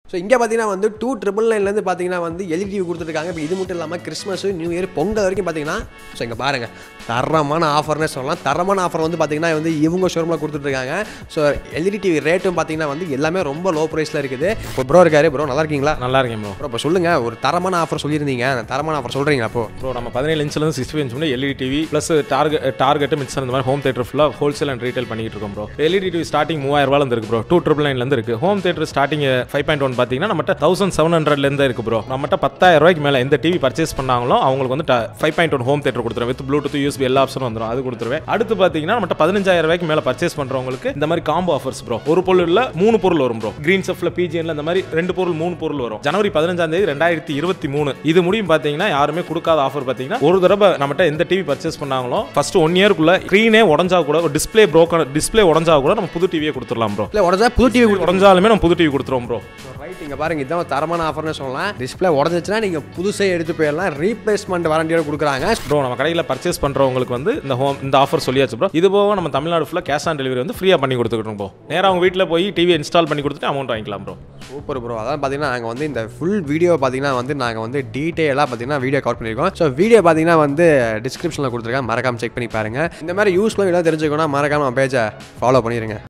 so இங்கே பார்த்தீங்கன்னா வந்து டூ ட்ரிபிள் நைன்லேருந்து பார்த்தீங்கன்னா வந்து எல்இடி கொடுத்துருக்காங்க இப்போ இது மட்டும் இல்லாமல் கிறிஸ்மஸ் நியூ இயர் பொங்கல் வரைக்கும் பார்த்தீங்கன்னா ஸோ இங்கே பாருங்கள் தரமான ஆஃபர்னே சொல்லலாம் தரமான ஆஃபர் வந்து பார்த்தீங்கன்னா வந்து இவங்க ஷோரூமில் கொடுத்துட்ருக்காங்க ஸோ எல்இடி டிவி ரேட்டும் பார்த்தீங்கன்னா வந்து எல்லாமே ரொம்ப லோ ப்ரைஸில் இருக்குது இப்போ ப்ரோ இருக்காரு ப்ரோ நல்லா இருக்கீங்களா நல்லா இருக்கேன் ப்ரோ ப்ரோ இப்போ சொல்லுங்கள் ஒரு தரமான ஆஃபர் சொல்லியிருந்தீங்க அந்த தரமான ஆஃபர் சொல்கிறீங்களா அப்போ ப்ரோ நம்ம பதினேழு இன்ச்லேருந்து சிக்ஸ்டி இன்ச் முடியும் LED TV plus target target mixer இந்த மாதிரி ஹோம் தேட்டர் ஃபுல்லாக ஹோல்சேல் அண்ட் ரீட்டைல் பண்ணிட்டு இருக்கோம் ப்ரோ எல்இடி டிவி ஸ்டார்டிங் மூவாயிரம் ரூபாயில இருக்கு ப்ரோ டூ ட்ரிபிள் நைன்லேருந்து இருக்கு home theatre starting five point one பார்த்தீங்கன்னா நம்மகிட்ட தௌசண்ட் செவன் ஹண்ட்ரட்லேருந்து இருக்கு ப்ரோ நம்மகிட்ட பத்தாயிரம் ரூபாய்க்கு மேலே எந்த டிவி பர்ச்சேஸ் பண்ணாங்களோ அவங்களுக்கு வந்து five point one home theatre கொடுத்துருவேன் வித் ப்ளூடூத் யூஸ்பி எல்லா ஆப்ஷனும் வந்துடும் அது கொடுத்துருவேன் அடுத்து பார்த்தீங்கன்னா நம்மகிட்ட பதினஞ்சாயிரம் ரூபாய்க்கு மேலே பர்ச்சேஸ் பண்ணுறவங்களுக்கு இந்த மாதிரி காம்போ ஆஃபர்ஸ் ப்ரோ ஒரு பொருள் மூணு பொருள் வரும் ப்ரோ கிரீன் செஃப்ல பிஜிஎன்ல இந்த மாதிரி ரெண்டு பொருள் மூணு பொருள் வரும் ஜனவரி பதினஞ்சாம் தேதி ரெண்டாயிரத்தி இருபத்தி மூணு இது முடியும் பார்த்தீங்கன்னா யாருமே கொடுக்காத ஆஃபர் பார்த்தீங்கன்னா ஒரு தடவை நம்மகிட்ட எந்த டிவி பர்ச்சேஸ் பண்ணாங்களோ ஃபர்ஸ்ட் ஒன் இயர்க்குள்ள ஸ்க்ரீனே உடஞ்சா கூட ஒரு டிஸ்பிளே ப்ரோக்கன் டிஸ்பிளே உடஞ்சா கூட நம்ம புது டிவியே கொடுத்துடலாம் ப்ரோ இல்லை உடஞ்சா புது டிவி உடஞ்சாலுமே நம்ம புது டிவி கொடுத்துருவோம் ப்ரோ ரைட் இங்கே பாருங்க இதுதான் ஒரு தரமான ஆஃபர்னு சொல்லலாம் டிஸ்பிளே உடஞ்சிச்சுன்னா நீங்கள் புதுசே எடுத்து போயிடலாம் ரீப்ளேஸ்மெண்ட் வாரண்டியோட கொடுக்குறாங்க ப்ரோ நம்ம கடையில் பர்ச்சேஸ் பண்ணுறவங்களுக்கு வந்து இந்த ஹோம் இந்த ஆஃபர் சொல்லியாச்சு ப்ரோ இது போக நம்ம தமிழ்நாடு ஃபுல்லாக கேஷ் ஆன் டெலிவரி வந்து ஃப்ரீயாக பண்ணி கொடுத்துக்கிட்டோம் ப்ரோ நேராக அவங்க வீட்டில் போய் டிவி இன்ஸ்டால் பண்ணி கொடுத்துட்டு அமௌண்ட் வாங்கிக்கலாம் ப்ரோ சூப்பர் ப்ரோ அதான் பார்த்தீங்கன்னா நாங்கள் வந்து இந்த ஃபுல் வீடியோ பார்த்தீங்கன்னா வந்து நாங்கள் வந்து டீட்டெயிலாக பார்த்தீங்கன்னா வீடியோ கவர் பண்ணியிருக்கோம் ஸோ வீடியோ பார்த்தீங்கன்னா வந்து டிஸ்கிரிப்ஷனில் கொடுத்துருக்கேன் மறக்காம செக் பண்ணி பாருங்க இந்த மாதிரி யூஸ்ஃபுல்லாக எதாவது தெரிஞ்சுக்கணும் மறக்காம பேஜை ஃபாலோ பண்ணிடுங்க